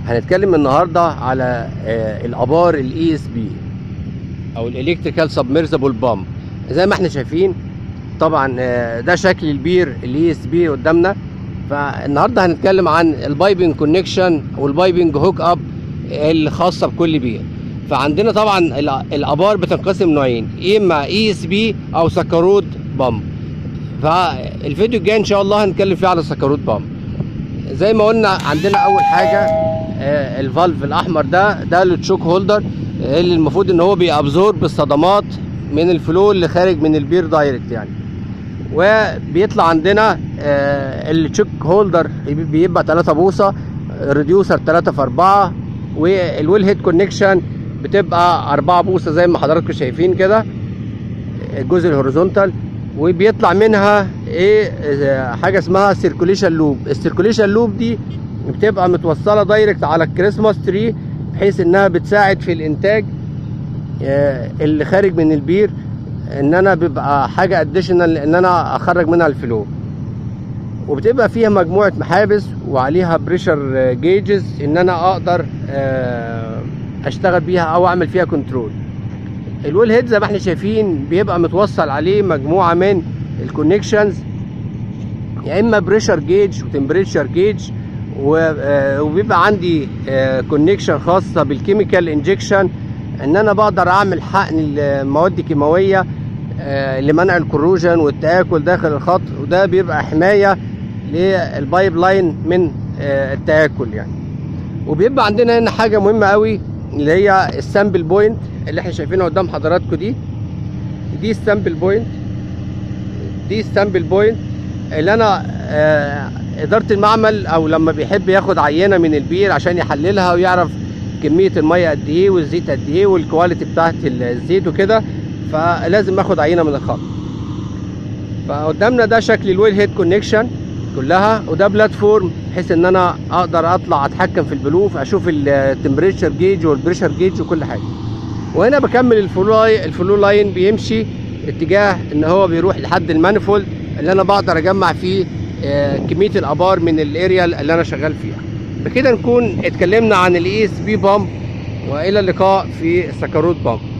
هنتكلم النهارده على آه، الابار الاي اس بي او الالكتريكال سبمرسبل بامب زي ما احنا شايفين طبعا آه، ده شكل البير الاي اس بي قدامنا فالنهارده هنتكلم عن البايبنج كونكشن والبايبنج هوك اب الخاصه بكل بير فعندنا طبعا ال- الابار بتنقسم نوعين يا اما اي اس بي او سكرود بامب فالفيديو الجاي ان شاء الله هنتكلم فيه على السكرود بامب زي ما قلنا عندنا اول حاجه آه، الفالف الاحمر ده ده التشوك هولدر اللي المفروض ان هو بيابزورب الصدمات من الفلو اللي خارج من البير دايركت يعني وبيطلع عندنا آه، التشوك هولدر بيبقى 3 بوصه ريديوسر 3 في 4 والويل هيد كونكشن بتبقى 4 بوصه زي ما حضراتكم شايفين كده الجزء الهوريزونتال وبيطلع منها ايه آه، حاجه اسمها سيركوليشن لوب السيركوليشن لوب دي بتبقى متوصله دايركت على الكريسماس تري بحيث انها بتساعد في الانتاج آه، اللي خارج من البير ان انا بيبقى حاجه اديشنال ان انا اخرج منها الفلو وبتبقى فيها مجموعه محابس وعليها بريشر جيجز ان انا اقدر آه، اشتغل بيها او اعمل فيها كنترول الويل هيد زي ما احنا شايفين بيبقى متوصل عليه مجموعه من الكونكشنز يا اما بريشر جيج وتمبريتشر جيج وبيبقى عندي كونكشن خاصه بالكيميكال انجكشن ان انا بقدر اعمل حقن المواد الكيماويه آه، لمنع الكروجن والتاكل داخل الخط وده بيبقى حمايه للبايب لاين من آه، التاكل يعني وبيبقى عندنا هنا حاجه مهمه قوي اللي هي السامبل بوينت اللي احنا شايفينها قدام حضراتكم دي دي السامبل بوينت دي السامبل بوينت اللي انا آه، اداره المعمل او لما بيحب ياخد عينه من البير عشان يحللها ويعرف كميه الميه قد ايه والزيت قد ايه والكواليتي بتاعت الزيت وكده فلازم اخد عينه من الخط فقدامنا ده شكل الويل هيد كونكشن كلها وده بلاتفورم بحيث ان انا اقدر اطلع اتحكم في البلوف اشوف التمبريتشر جيج والبريشر جيج وكل حاجه وهنا بكمل الفلو لاين الفلو لاين بيمشي اتجاه ان هو بيروح لحد المانيفولد اللي انا بقدر اجمع فيه آه، كميه الابار من الاريا اللي انا شغال فيها بكده نكون اتكلمنا عن الاي اس بي بامب والى اللقاء في السكروت بامب